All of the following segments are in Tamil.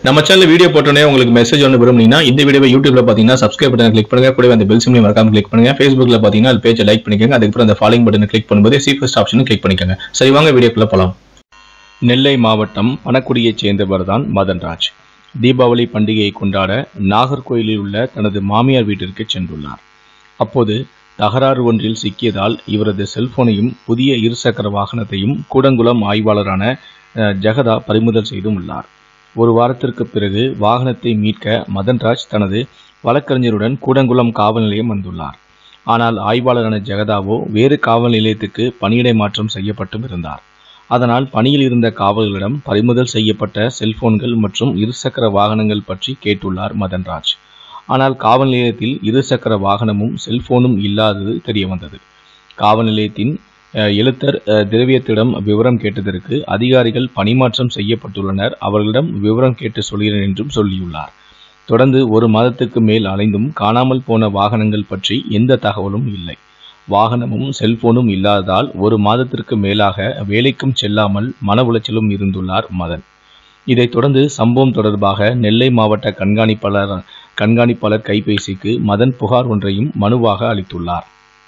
நம்ம சேனல் வீடியோ போட்டோன்னே உங்களுக்கு மெசேஜ் ஒன்று விரும்புனீங்கன்னா இந்த வீடியோவை யூடியூப்ல பார்த்தீங்கன்னா சப்ஸ்கிரைப் பட்டன் கிளிக் பண்ணுங்க கூடவே அந்த பெல் சிம்லையும் மறக்காம கிளிக் பண்ணுங்க ஃபேஸ்புக்ல பார்த்தீங்கன்னா அது பேஜை லைக் பண்ணிக்கோங்க அதுக்கப்புறம் அந்த ஃபாலோயிங் பட்டனை கிளிக் பண்ணும்போது சி ஃபர்ஸ்ட் ஆப்ஷனும் கிளிக் பண்ணிக்கோங்க சரி வாங்க வீடியோக்குள்ள போலாம் நெல்லை மாவட்டம் பணக்குடியைச் சேர்ந்தவர் தான் மதன்ராஜ் தீபாவளி பண்டிகையை கொண்டாட நாகர்கோயிலில் உள்ள தனது மாமியார் வீட்டிற்கு சென்றுள்ளார் அப்போது தகராறு ஒன்றில் சிக்கியதால் இவரது செல்போனையும் புதிய இருசக்கர வாகனத்தையும் கூடங்குளம் ஆய்வாளரான அஹ், ஜெகதா பறிமுதல் செய்தும் உள்ளார் ஒரு வாரத்திற்கு பிறகு வாகனத்தை மீட்க மதன்ராஜ் தனது வழக்கறிஞருடன் கூடங்குளம் காவல் நிலையம் வந்துள்ளார் ஆனால் ஆய்வாளரான ஜெகதாவோ வேறு காவல் நிலையத்துக்கு பணியிடை மாற்றம் செய்யப்பட்டும் இருந்தார் அதனால் பணியில் இருந்த காவலர்களிடம் பறிமுதல் செய்யப்பட்ட செல்போன்கள் மற்றும் இருசக்கர வாகனங்கள் பற்றி கேட்டுள்ளார் மதன்ராஜ் ஆனால் காவல் நிலையத்தில் இருசக்கர வாகனமும் செல்போனும் இல்லாதது தெரியவந்தது காவல் நிலையத்தின் அஹ், எழுத்தர் அஹ், திரவியத்திடம் விவரம் கேட்டதற்கு அதிகாரிகள் பணிமாற்றம் செய்யப்பட்டுள்ளனர் அவர்களிடம் விவரம் கேட்டு சொல்கிறேன் என்றும் சொல்லியுள்ளார் தொடர்ந்து ஒரு மாதத்துக்கு மேல் அலைந்தும் காணாமல் போன வாகனங்கள் பற்றி எந்த தகவலும் இல்லை வாகனமும் செல்போனும் இல்லாததால் ஒரு மாதத்திற்கு மேலாக வேலைக்கும் செல்லாமல் மன உளைச்சலும் இருந்துள்ளார் மதன் இதைத் தொடர்ந்து சம்பவம் தொடர்பாக நெல்லை மாவட்ட கண்காணிப்பாளர் கண்காணிப்பாளர் கைபேசிக்கு மதன் புகார் ஒன்றையும் மனுவாக அளித்துள்ளார்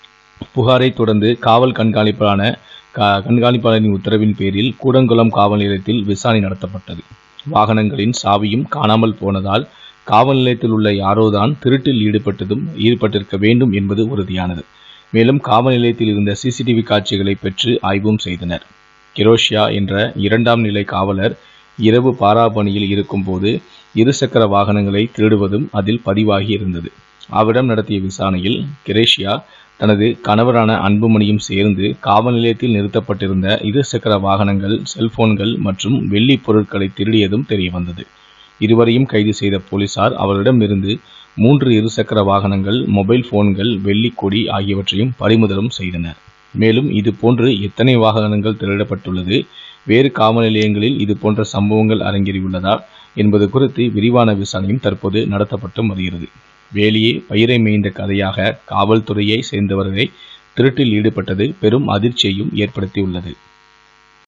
புகாரை தொடர்ந்து காவல் கண்காணிப்பாளரான க- கண்காணிப்பாளரின் உத்தரவின் பேரில் கூடங்குளம் காவல் நிலையத்தில் விசாரணை நடத்தப்பட்டது வாகனங்களின் சாவியும் காணாமல் போனதால் காவல் நிலையத்தில் உள்ள யாரோதான் திருட்டில் ஈடுபட்டதும் ஈடுபட்டிருக்க வேண்டும் என்பது உறுதியானது மேலும் காவல் நிலையத்தில் இருந்த சிசிடிவி காட்சிகளை பெற்று ஆய்வும் செய்தனர் கிரோஷியா என்ற இரண்டாம் நிலை காவலர் இரவு பாராபணியில் இருக்கும்போது இருசக்கர வாகனங்களை திருடுவதும் அதில் பதிவாகி இருந்தது அவரிடம் நடத்திய விசாரணையில் கிரேஷியா தனது கணவரான அன்புமணியும் சேர்ந்து காவல் நிலையத்தில் நிறுத்தப்பட்டிருந்த இருசக்கர வாகனங்கள் செல்போன்கள் மற்றும் வெள்ளி பொருட்களை திருடியதும் தெரியவந்தது இருவரையும் கைது செய்த போலீசார் அவர்களிடமிருந்து மூன்று இருசக்கர வாகனங்கள் மொபைல் போன்கள் வெள்ளிக்கொடி ஆகியவற்றையும் பறிமுதலும் செய்தனர் மேலும் இது போன்று எத்தனை வாகனங்கள் திருடப்பட்டுள்ளது வேறு காவல் நிலையங்களில் இது போன்ற சம்பவங்கள் அரங்கேறியுள்ளதா என்பது குறித்து விரிவான விசாரணையும் தற்போது நடத்தப்பட்டு வருகிறது வேலியே பயிரை மேய்ந்த கதையாக காவல்துறையை சேர்ந்தவர்களை திருட்டில் ஈடுபட்டது பெரும் அதிர்ச்சியையும் ஏற்படுத்தியுள்ளது